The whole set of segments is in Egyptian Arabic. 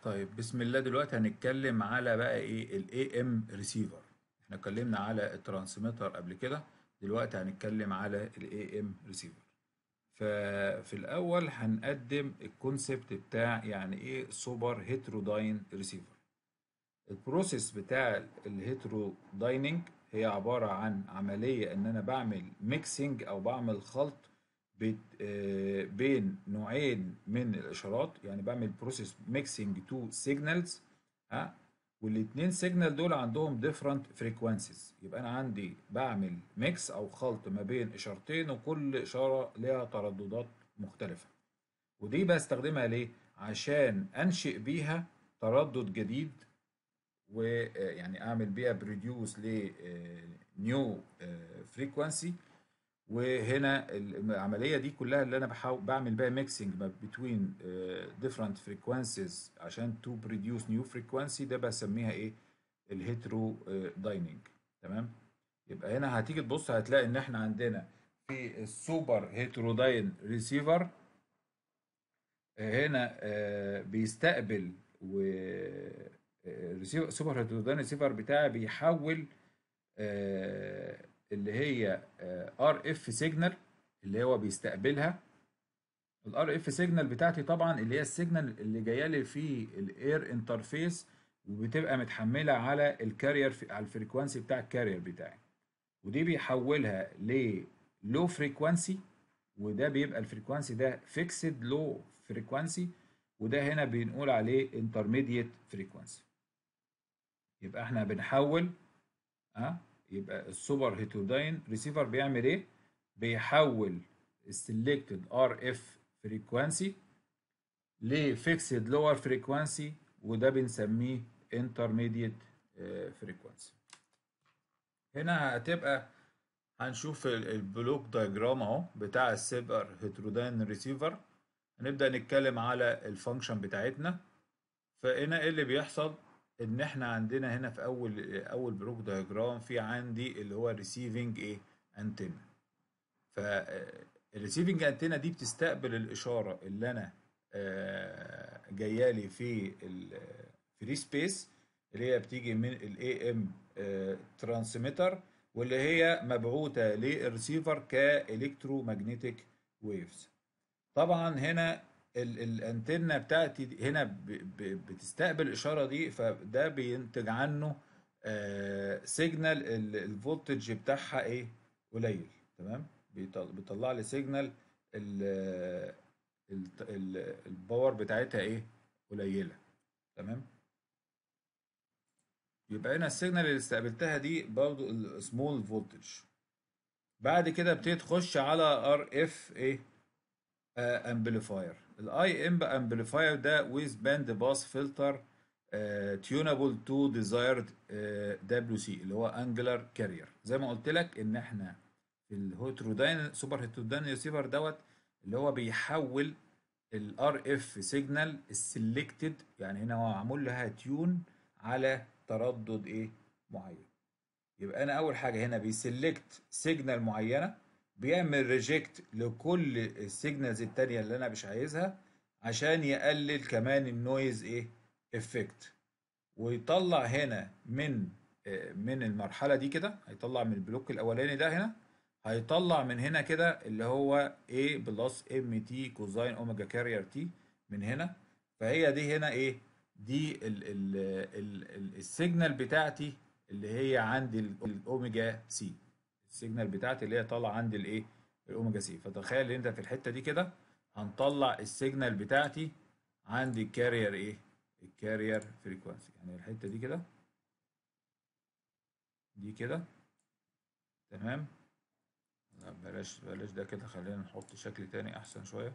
طيب بسم الله دلوقتي هنتكلم على بقى ايه الاي ام ريسيفر احنا اتكلمنا على الترانسميتر قبل كده دلوقتي هنتكلم على الاي ام ريسيفر ففي الاول هنقدم الكونسبت بتاع يعني ايه سوبر هيتروداين ريسيفر البروسيس بتاع الهيترودايننج هي عبارة عن عملية ان انا بعمل ميكسينج او بعمل خلط بت- آه، بين نوعين من الاشارات يعني بعمل بروسيس ميكسينج تو سيجنالز ها والاثنين سيجنال دول عندهم ديفرنت فريكوانسيز يبقى انا عندي بعمل ميكس او خلط ما بين اشارتين وكل اشاره لها ترددات مختلفه ودي بستخدمها ليه عشان انشئ بيها تردد جديد ويعني اعمل بيها بريديوس ل نيو فريكوانسي وهنا العمليه دي كلها اللي انا بحاول بعمل بيها ميكسنج بين ديفرنت فريكوانسيز عشان تو بروديوس نيو فريكوانسي ده بسميها ايه الهيترو دايننج تمام يبقى هنا هتيجي تبص هتلاقي ان احنا عندنا في السوبر هيتروداين ريسيفر هنا آه، بيستقبل و الريسيفر سوبر هيتروداين ريسيفر بتاعي بيحول آه، اللي هي ار اف سيجنال اللي هو بيستقبلها الار اف سيجنال بتاعتي طبعا اللي هي السيجنال اللي جايه لي في الاير انترفيس وبتبقى متحمله على الكارير في على الفريكوانسي بتاع الكارير بتاعي ودي بيحولها ل لو فريكوانسي وده بيبقى الفريكوانسي ده فيكسد لو فريكوانسي وده هنا بنقول عليه انترميديت فريكوانسي يبقى احنا بنحول ها يبقى السوبر هيتوداين ريسيفر بيعمل ايه بيحول السلكتد ار اف فريكوانسي لفيكسد لور فريكوانسي وده بنسميه انترميديت فريكوانسي هنا هتبقى هنشوف ال- البلوك دايجرام اهو بتاع السيبر هيتروداين ريسيفر هنبدأ نتكلم على الفانكشن بتاعتنا فهنا ايه اللي بيحصل ان احنا عندنا هنا في اول اول بلوك دايجرام في عندي اللي هو ريسيفنج ايه انتنا فالريسيفنج انتنا دي بتستقبل الاشاره اللي انا آه، جايه لي في الفري سبيس اللي هي بتيجي من الاي ام ترانسميتر واللي هي مبعوثه للريسيفر كالكترو ماجنتيك ويفز طبعا هنا ال- الانتنه بتاعتي دي- هنا ب- ب- بتستقبل الاشاره دي فده بينتج عنه سيجنال الفولتج بتاعها ايه قليل تمام بيطل- بيطلع لي سيجنال الباور بتاعتها ايه قليله تمام يبقى هنا السيجنال اللي استقبلتها دي برضو السمول فولتج بعد كده بتبتدي تخش على ار اف ايه امبليفاير الاي ام امبليفاير ده ويز باند باس فلتر تيونابل تو ديزايرد دبليو سي اللي هو انجلر كارير زي ما قلت لك ان احنا في الهيتروداين سوبر هيتروداين ريسيفر دوت اللي هو بيحول الار اف سيجنال السلكتد يعني هنا هو معمول لها تيون على تردد ايه معين يبقى انا اول حاجه هنا بيسلكت سيجنال معينه بيعمل ريجكت لكل السيجنالز التانية اللي انا مش عايزها عشان يقلل كمان النويز ايه افكت ويطلع هنا من آه، من المرحله دي كده هيطلع من البلوك الاولاني ده هنا هيطلع من هنا كده اللي هو A بلس ام تي كوزاين اوميجا كارير تي من هنا فهي دي هنا ايه دي ال ال ال ال السيجنال بتاعتي اللي هي عندي ال- الاوميجا سي السيجنال بتاعتي اللي هي طالعه عندي الايه الاوميجا سي فتخيل انت في الحته دي كده هنطلع السيجنال بتاعتي عندي الكارير ايه الكارير فريكوانسي يعني الحته دي كده دي كده تمام لا بلاش بلاش ده كده خلينا نحط شكل تاني احسن شويه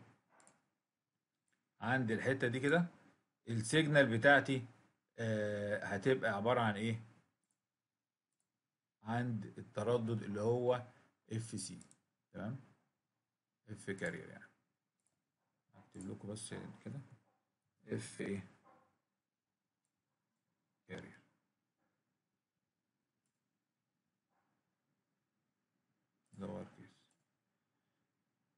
عند الحته دي كده السيجنال بتاعتي آه هتبقى عباره عن ايه عند التردد اللي هو اف سي تمام اف كارير يعني هكتب لكم بس كده اف ايه كارير لور كيس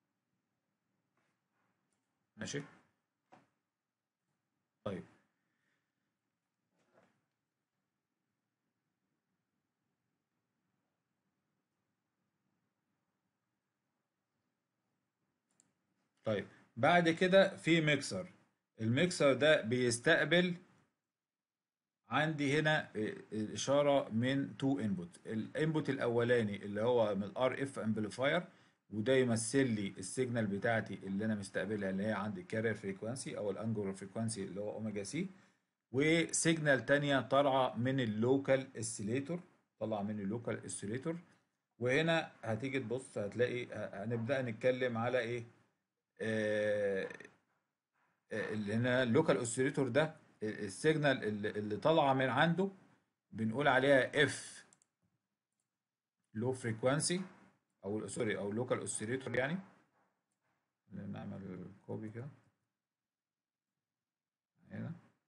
ماشي طيب طيب بعد كده في ميكسر الميكسر ده بيستقبل عندي هنا الاشاره من تو انبوت الانبوت الاولاني اللي هو من الار اف امبليفاير وده يمثل لي السيجنال بتاعتي اللي انا مستقبلها اللي هي عندي كارير فريكوانسي او الانجولار فريكوانسي اللي هو اوميجا سي وسيجنال تانية طالعه من اللوكال اسيليتور طالعه من اللوكال اسيليتور وهنا هتيجي تبص هتلاقي هنبدا نتكلم على ايه آه اللي هنا اللوكال اوسيليتور ده السيجنال اللي, اللي طالعه من عنده بنقول عليها اف لو فريكوانسي او سوري او لوكال اوسيليتور يعني نعمل كوبي كده هنا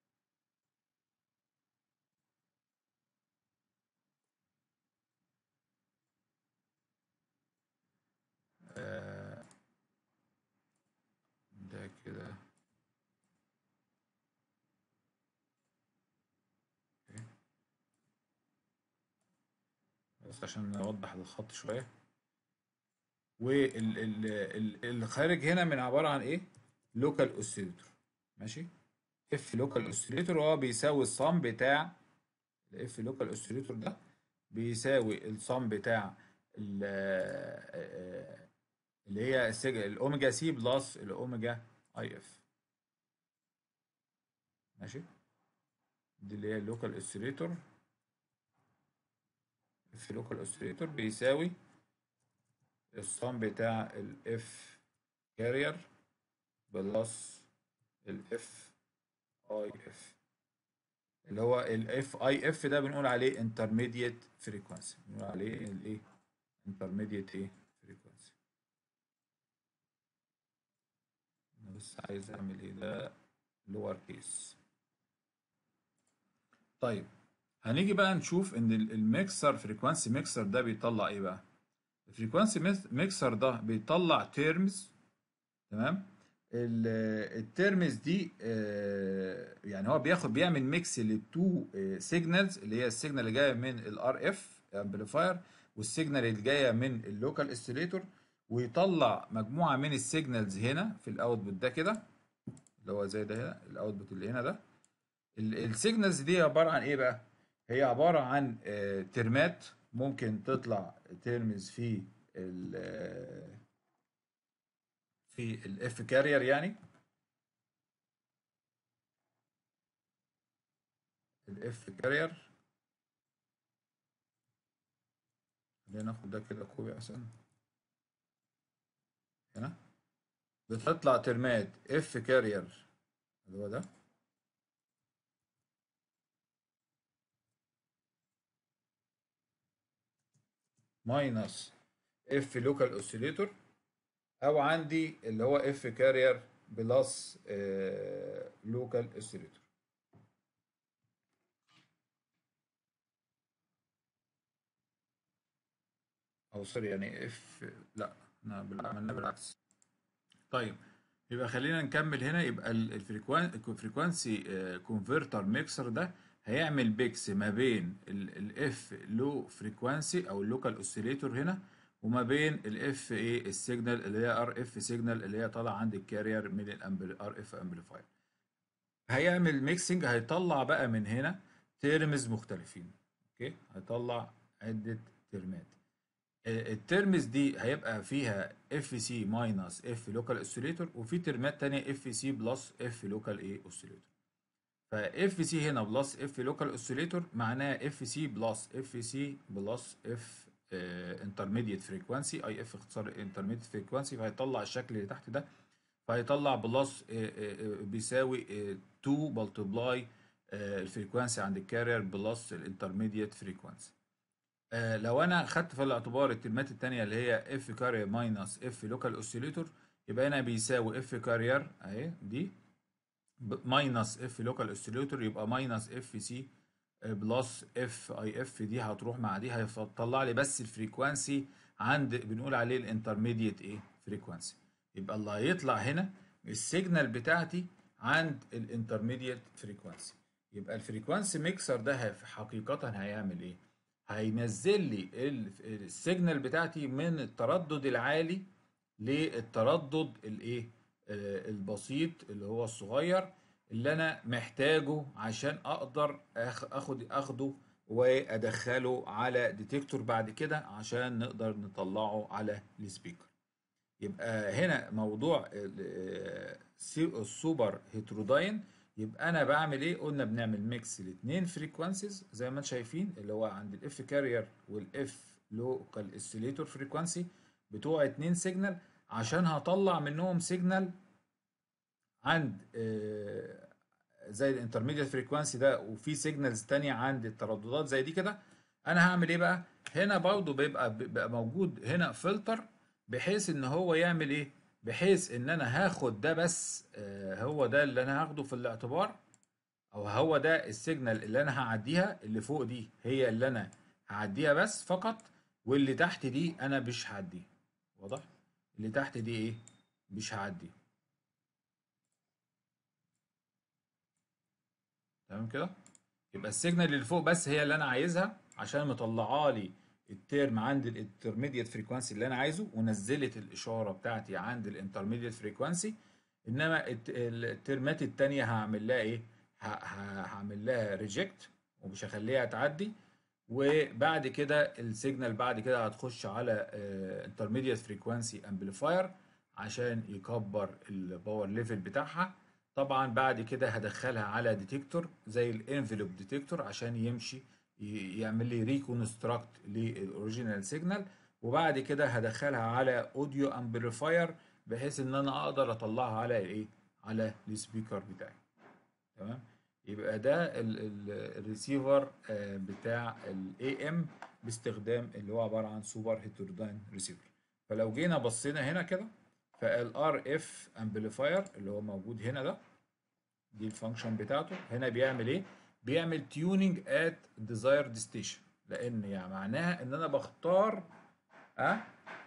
آه ده كده بس عشان نوضح الخط شويه واللي خارج هنا من عباره عن ايه لوكال اوسيليتور ماشي اف لوكال اوسيليتور هو بيساوي الصم بتاع الاف لوكال اوسيليتور ده بيساوي الصم بتاع اللي هي الاوميجا سي بلس الاوميجا اي اف ماشي دي اللي هي اللوكال اوسيليتور اف لوكال اوسيليتور بيساوي الصم بتاع الاف كارير بلس الاف اي اف اللي هو الاف اي اف ده بنقول عليه انترميديت فريكوانسي بنقول عليه الايه انترميديت ايه فريكوانسي انا بس عايز اعمل ايه ده لور كيس طيب هنيجي بقى نشوف ان الميكسر فريكوانسي ميكسر ده بيطلع ايه بقى الفريكوانسي ميكسر ده بيطلع تيرمز تمام التيرمز دي يعني هو بياخد بيعمل ميكس للتو سيجنالز اللي هي السيجنال اللي جايه من الار اف امبليفاير والسيجنال اللي جايه من اللوكال اسيليتور ويطلع مجموعه من السيجنالز هنا في الاوتبوت ده كده اللي هو زي ده هنا الاوتبوت اللي هنا ده السيجنالز دي عباره عن ايه بقى هي عباره عن ترمات ممكن تطلع ترمز في ال في الاف كارير يعني الاف كارير خلينا ناخد ده كده كوبي احسن هنا بتطلع ترمات اف كارير اللي هو ده ماينس اف لوكال اوسيليتور او عندي اللي هو اف كارير بلس لوكال اوسيليتور او سوري يعني اف لا عملنا بالعكس طيب يبقى خلينا نكمل هنا يبقى الفريكوانسي كونفرتر ميكسر ده هيعمل بيكس ما بين الاف لو فريكوانسي او اللوكال اوسيليتور هنا وما بين الاف ايه السيجنال اللي هي ار اف سيجنال اللي هي طالعه عند الكارير من الار اف امبليفاير هيعمل ميكسنج هيطلع بقى من هنا تيرمز مختلفين اوكي هيطلع عده ترمات الترمز دي هيبقى فيها اف سي ماينس اف لوكال اوسيليتور وفي ترمات تانية اف سي بلس اف لوكال ايه اوسيليتور فاف سي هنا بلس اف لوكال اوسيليتور معناها اف سي بلس اف سي بلس اف انترميديت فريكوانسي اي اف اختصار انترميديت فريكوانسي فهيطلع الشكل اللي تحت ده فهيطلع بلس بيساوي 2 ملتبلاي الفريكوانسي عند الكارير بلس الانترميديت فريكوانسي لو انا خدت في الاعتبار الترمات الثانيه اللي هي اف كارير ماينس اف لوكال اوسيليتور يبقى هنا بيساوي اف كارير اهي دي ماينس اف لوكال اوسيليتور يبقى ماينس اف سي بلس اف اي اف دي هتروح مع دي هيطلع لي بس الفريكوانسي عند بنقول عليه الانترميديت ايه فريكوانسي يبقى اللي هيطلع هنا السيجنال بتاعتي عند الانترميديت فريكوانسي يبقى الفريكوانسي ميكسر ده حقيقة هيعمل ايه هينزل لي السيجنال بتاعتي من التردد العالي للتردد الايه آه، البسيط اللي هو الصغير اللي انا محتاجه عشان اقدر آخ- اخد اخده وادخله على ديتكتور بعد كده عشان نقدر نطلعه على السبيكر يبقى هنا موضوع ال- آه، سي- السوبر هيتروداين يبقى انا بعمل ايه قلنا بنعمل ميكس لاثنين فريكوانسيز زي ما انتم شايفين اللي هو عند الاف كارير والاف لوكال اسيليتور فريكوانسي بتوع اتنين سيجنال عشان هطلع منهم سيجنال عند آه، زي الانترميديت فريكوانسي ده وفي سيجنالز تانية عند الترددات زي دي كده انا هعمل ايه بقى هنا برضو بيبقى بيبقى موجود هنا فلتر بحيث ان هو يعمل ايه بحيث ان انا هاخد ده بس آه، هو ده اللي انا هاخده في الاعتبار او هو ده السيجنال اللي انا هعديها اللي فوق دي هي اللي انا هعديها بس فقط واللي تحت دي انا مش هعديها واضح اللي تحت دي ايه مش هعديها تمام كده يبقى السيجنال اللي فوق بس هي اللي انا عايزها عشان مطلعه لي الترم عند الانترميديت فريكوانسي اللي انا عايزه ونزلت الاشاره بتاعتي عند الانترميديت فريكوانسي انما الت- الترمات التانية هعمل لها ايه ه- ه- هعمل لها ريجكت ومش هخليها تعدي وبعد كده السيجنال بعد كده هتخش على انترميديت فريكوانسي امبليفاير عشان يكبر الباور ليفل بتاعها طبعا بعد كده هدخلها على ديتكتور زي الانفلوب ديتكتور عشان يمشي ي- يعمل لي ريكونستراكت للاوريجينال سيجنال وبعد كده هدخلها على اوديو امبليفاير بحيث ان انا اقدر اطلعها على ايه على السبيكر بتاعي تمام يبقى ده ال- ال- الريسيفر آه، بتاع الاي ام باستخدام اللي هو عباره عن سوبر هيتروداين ريسيفر فلو جينا بصينا هنا كده فالار اف امبليفاير اللي هو موجود هنا ده دي الفانكشن بتاعته هنا بيعمل ايه بيعمل تيوننج ات ديزايرد ستيشن لان يعني معناها ان انا بختار اه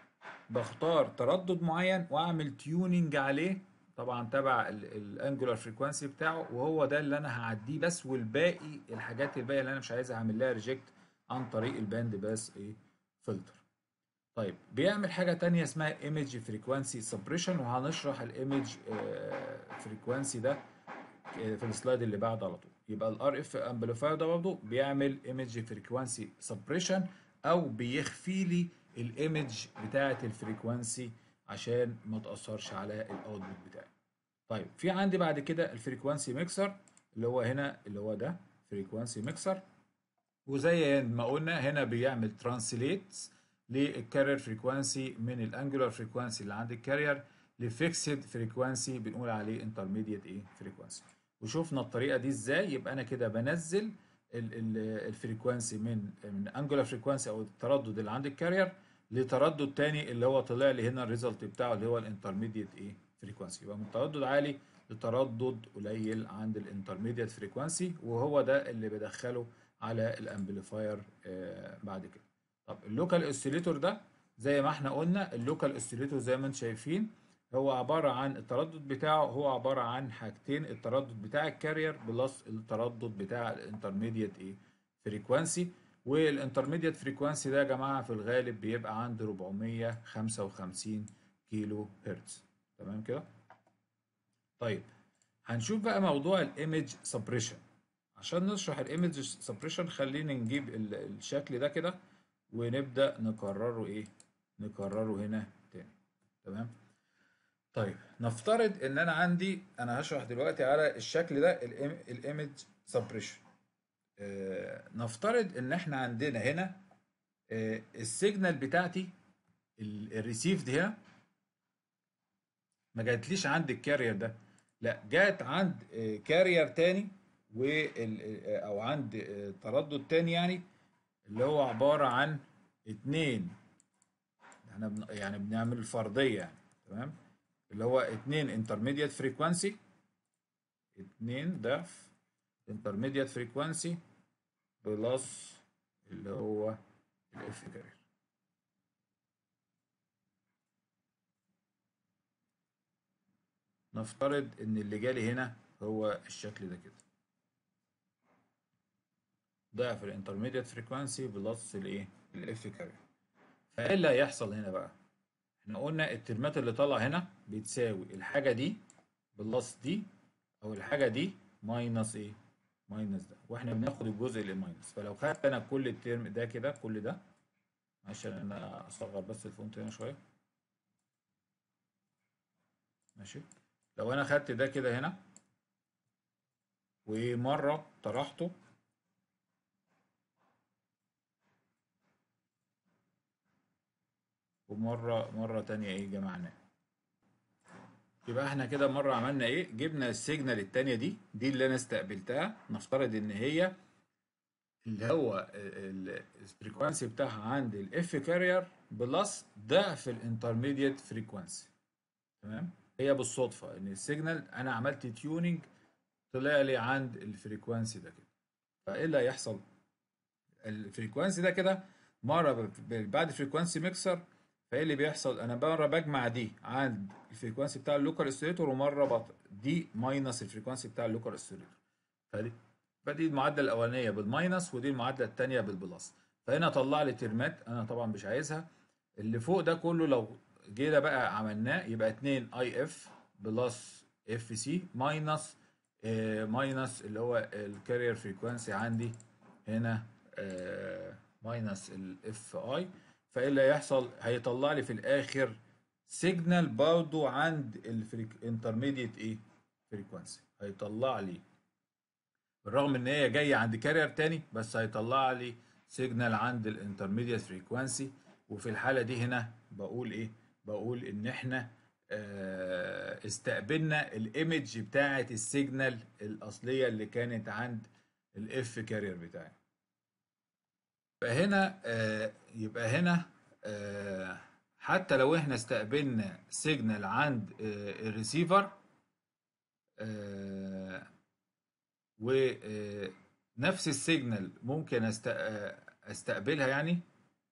بختار تردد معين واعمل تيوننج عليه طبعا تبع الانجولار فريكوانسي بتاعه وهو ده اللي انا هعديه بس والباقي الحاجات الباقيه اللي انا مش عايزها هعمل لها ريجكت عن طريق الباند باس ايه فلتر طيب بيعمل حاجه تانية اسمها ايمج فريكوانسي سبريشن وهنشرح الايمج فريكوانسي ده في السلايد اللي بعد على طول يبقى الار اف امبليفاير ده برضه بيعمل ايمج فريكوانسي سبريشن او بيخفي لي الايمج بتاعه الفريكوانسي عشان ما تاثرش على الاوتبوت بتاعي طيب في عندي بعد كده الفريكوانسي ميكسر اللي هو هنا اللي هو ده فريكوانسي ميكسر وزي ما قلنا هنا بيعمل ترانسليت للكارير فريكوانسي من الانجولار فريكوانسي اللي عند الكارير لفيكسد فريكوانسي بنقول عليه انترميديت ايه فريكوانسي وشوفنا الطريقه دي ازاي يبقى انا كده بنزل الفريكوانسي من من انجولار فريكوانسي او التردد اللي عند الكارير لتردد تاني اللي هو طلع لي هنا الريزلت بتاعه اللي هو الانترميديت ايه فريكوانسي يبقى من تردد عالي لتردد قليل عند الانترميديت فريكوانسي وهو ده اللي بدخله على الامبليفاير آه بعد كده طب اللوكال اوسيليتور ده زي ما احنا قلنا اللوكال اوسيليتور زي ما انتم شايفين هو عبارة عن التردد بتاعه هو عبارة عن حاجتين التردد بتاع الكارير بلس التردد بتاع الانترميديت ايه فريكوانسي والانترميديت فريكوانسي ده يا جماعة في الغالب بيبقى عند 455 كيلو هرتز تمام كده طيب هنشوف بقى موضوع الايمج سبريشن عشان نشرح الايمج سبريشن خلينا نجيب ال- الشكل ده كده ونبدأ نكرره ايه نكرره هنا تاني تمام طيب نفترض ان انا عندي انا هشرح دلوقتي على الشكل ده الايمج سبريشن نفترض ان احنا عندنا هنا آه، السيجنال بتاعتي الريسيف دي هنا ما جاتليش عند الكارير ده لا جات عند كارير تاني وال آه، او عند آه، تردد تاني يعني اللي هو عبارة عن اتنين احنا بن- يعني بنعمل الفرضية يعني تمام اللي هو اتنين انترميديت فريكوانسي اتنين ضعف انترميديت فريكوانسي بلس اللي هو الاف كارير نفترض ان اللي جالي هنا هو الشكل ده كده ضعف الانترميديت فريكوانسي بلس الايه الاف كارير فايه اللي هيحصل هنا بقى احنا قلنا الترمات اللي طالعه هنا بتساوي الحاجه دي بلس دي او الحاجه دي ماينس ايه ماينس ده واحنا بناخد الجزء اللي ماينس فلو خدت انا كل الترم ده كده كل ده عشان انا اصغر بس الفونت هنا شويه ماشي لو انا خدت ده كده هنا ومره طرحته ومره مره تانية ايه جمعناه يبقى احنا كده مره عملنا ايه جبنا السيجنال التانية دي دي اللي انا استقبلتها نفترض ان هي اللي هو الفريكوانسي بتاعها عند الاف كارير بلس ضعف الانترميديت فريكوانسي تمام هي بالصدفه ان السيجنال انا عملت تيوننج طلع لي عند الفريكوانسي ده كده فايه اللي هيحصل الفريكوانسي ده كده مره بعد فريكوانسي ميكسر فايه اللي بيحصل انا مره بجمع دي عند الفريكوانسي بتاع اللوكال اوسيليتور ومره بط... دي ماينس الفريكوانسي بتاع اللوكال اوسيليتور فدي فدي المعادله الاولانيه بالماينس ودي المعادله الثانيه بالبلس فهنا طلع لي ترمات انا طبعا مش عايزها اللي فوق ده كله لو جينا بقى عملناه يبقى 2 اي اف بلس اف سي ماينس ماينس اللي هو الكارير فريكوانسي عندي هنا ماينس الاف اي فايه اللي هيحصل هيطلع لي في الاخر سيجنال برضه عند الانترميديت ايه فريكوانسي هيطلع لي بالرغم ان هي جايه عند كارير تاني بس هيطلع لي سيجنال عند الانترميديت فريكوانسي وفي الحاله دي هنا بقول ايه بقول ان احنا اه استقبلنا الايمج بتاعه السيجنال الاصليه اللي كانت عند الاف كارير بتاعي فهنا آه يبقى هنا آه حتى لو احنا استقبلنا سيجنال عند آه الريسيفر ونفس السيجنال ممكن استقبلها يعني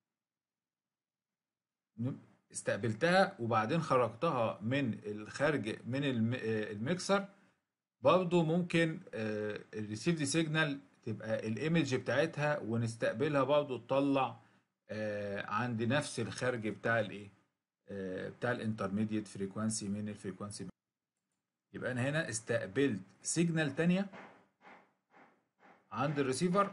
استقبلتها وبعدين خرجتها من الخارج من الميكسر برضو ممكن الريسيف دي سيجنال تبقى الايمج بتاعتها ونستقبلها برضو تطلع عند نفس الخارج بتاع الايه بتاع الانترميديت فريكوانسي من الفريكوانسي يبقى انا هنا استقبلت سيجنال تانية عند الريسيفر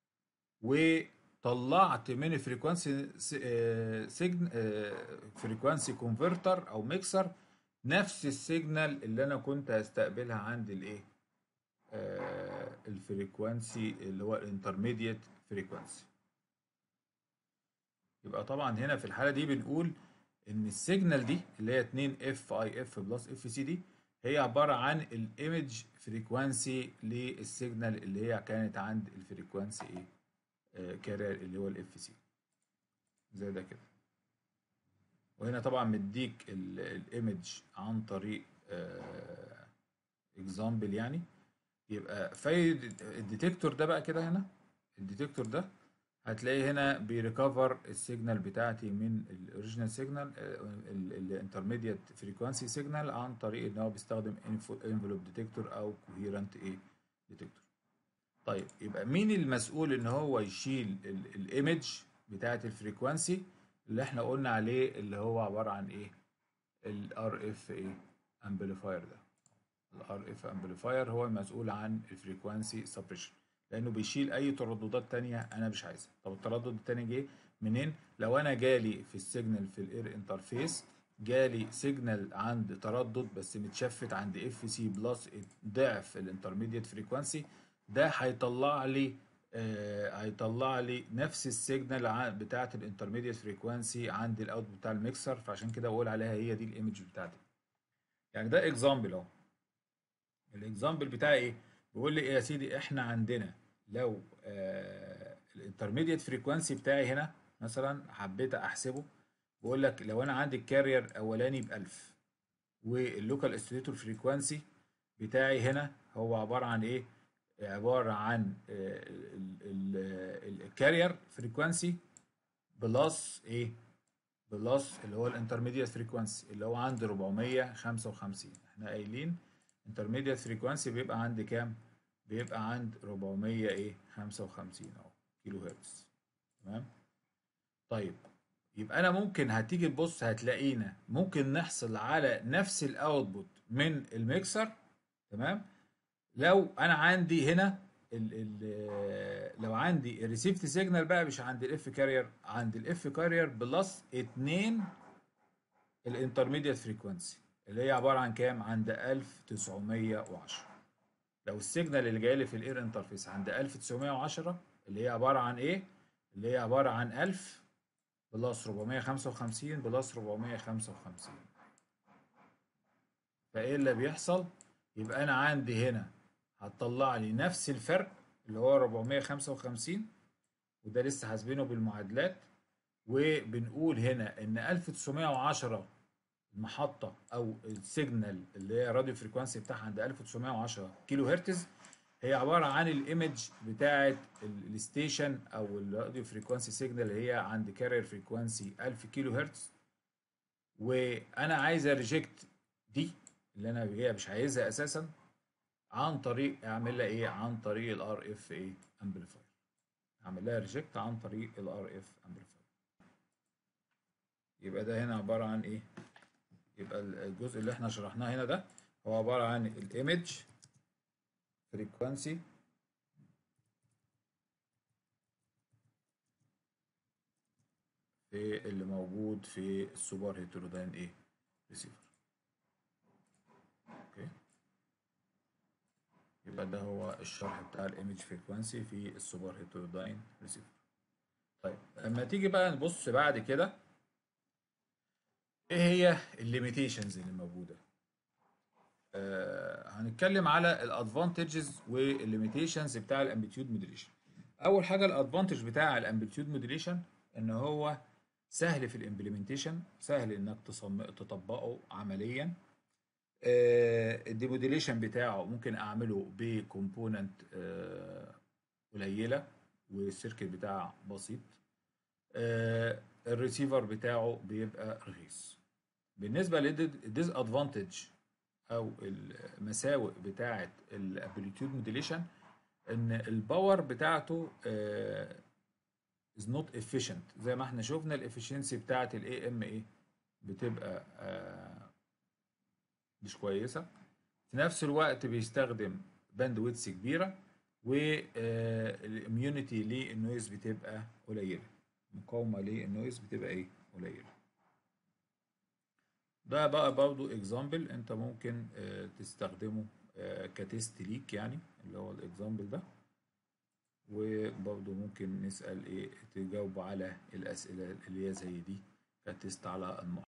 وطلعت من الفريكوانسي سيجن فريكوانسي كونفرتر او ميكسر نفس السيجنال اللي انا كنت هستقبلها عند الايه الفريكوانسي اللي هو الانترميديت فريكوانسي يبقى طبعا هنا في الحاله دي بنقول ان السيجنال دي اللي هي 2 اف اي اف بلس اف سي دي هي عباره عن الايمج فريكوانسي للسيجنال اللي هي كانت عند الفريكوانسي ايه آه كارير اللي هو الاف سي زي ده كده وهنا طبعا مديك الايمج عن طريق اكزامبل آه يعني يبقى فايد الديتكتور ده بقى كده هنا الديتكتور ده هتلاقي هنا بيريكفر السيجنال بتاعتي من الاوريجينال سيجنال الانترميديت فريكوانسي سيجنال عن طريق ان هو بيستخدم انفلوب ديتكتور او كوهيرنت ايه ديتكتور طيب يبقى مين المسؤول ان هو يشيل الايمج بتاعت الفريكوانسي اللي احنا قلنا عليه اللي هو عباره عن ايه الار اف ايه امبليفاير ده الار اف امبليفاير هو المسؤول عن الفريكوانسي سبريشن لانه بيشيل اي ترددات تانية انا مش عايزها طب التردد التاني جه منين لو انا جالي في السيجنال في الاير انترفيس جالي سيجنال عند تردد بس متشفت عند اف سي بلس ضعف الانترميديت فريكوانسي ده هيطلع لي آه هيطلع لي نفس السيجنال بتاعه الانترميديت فريكوانسي عند الاوت بتاع الميكسر فعشان كده بقول عليها هي دي الايمج بتاعتي يعني ده اكزامبل اهو الاكزامبل بتاعي ايه بيقول لي ايه يا سيدي احنا عندنا لو آه الانترميديت فريكوانسي بتاعي هنا مثلا حبيت احسبه بقول لك لو انا عندي الكارير اولاني ب 1000 واللوكال استريتور فريكوانسي بتاعي هنا هو عباره عن ايه عباره عن آه الكارير فريكوانسي بلس ايه بلس اللي هو الانترميديت فريكوانسي اللي هو عند 455 احنا قايلين انترميديت فريكوانسي بيبقى عند كام بيبقى عند 400 ايه 55 اهو كيلو هرتز تمام طيب يبقى انا ممكن هتيجي تبص هتلاقينا ممكن نحصل على نفس الاوتبوت من الميكسر تمام لو انا عندي هنا ال ال لو عندي الريسيفت سيجنال بقى مش عند الاف كارير عند الاف كارير بلس 2 الانترميديت فريكوانسي اللي هي عباره عن كام عند 1910 لو السيجنال اللي جاي لي في الاير انترفيس عند 1910 اللي هي عباره عن ايه اللي هي عباره عن 1000 بلس 455 بلس 455 فايه اللي بيحصل يبقى انا عندي هنا هتطلع لي نفس الفرق اللي هو 455 وده لسه حاسبينه بالمعادلات وبنقول هنا ان 1910 المحطة او السيجنال اللي هي راديو فريكوانسي بتاعها عند 1910 كيلو هرتز هي عبارة عن الايمج بتاعة الستيشن او الراديو فريكوانسي سيجنال اللي هي عند كارير فريكوانسي 1000 كيلو هرتز وانا عايز اريجكت دي اللي انا هي مش عايزها اساسا عن طريق اعمل لها ايه عن طريق الار اف ايه امبليفاير اعمل لها ريجكت عن طريق الار اف امبليفاير يبقى ده هنا عباره عن ايه يبقى الجزء اللي احنا شرحناه هنا ده هو عباره عن الايمج فريكوانسي في اللي موجود في السوبر هيتروداين ايه ريسيفر اوكي يبقى ده هو الشرح بتاع الايمج فريكوانسي في السوبر هيتروداين ريسيفر طيب لما تيجي بقى نبص بعد كده ايه هي الليميتيشنز اللي موجوده آه هنتكلم على الادفانتجز والليميتيشنز بتاع الامبليتيود موديليشن اول حاجه الادفانتج بتاع الامبليتيود موديليشن ان هو سهل في الامبلمنتيشن سهل انك تصم... تطبقه عمليا آه الديموديليشن بتاعه ممكن اعمله بكومبوننت آه قليله والسيركت بتاعه بسيط آه الريسيفر بتاعه بيبقى رخيص بالنسبه للديز ادفانتج او المساوئ بتاعه الامبليتيود موديليشن ان الباور بتاعته از نوت efficient زي ما احنا شفنا الافشنسي بتاعه الاي ام ايه بتبقى آه مش كويسه في نفس الوقت بيستخدم باند ويتس كبيره والاميونيتي للنويز بتبقى قليله مقاومه للنويز بتبقى ايه قليله ده بقى برضو اكزامبل انت ممكن آه تستخدمه آه كتيست ليك يعني اللي هو الاكزامبل ده وبرضه ممكن نسأل ايه تجاوب على الأسئلة اللي هي زي دي كتست على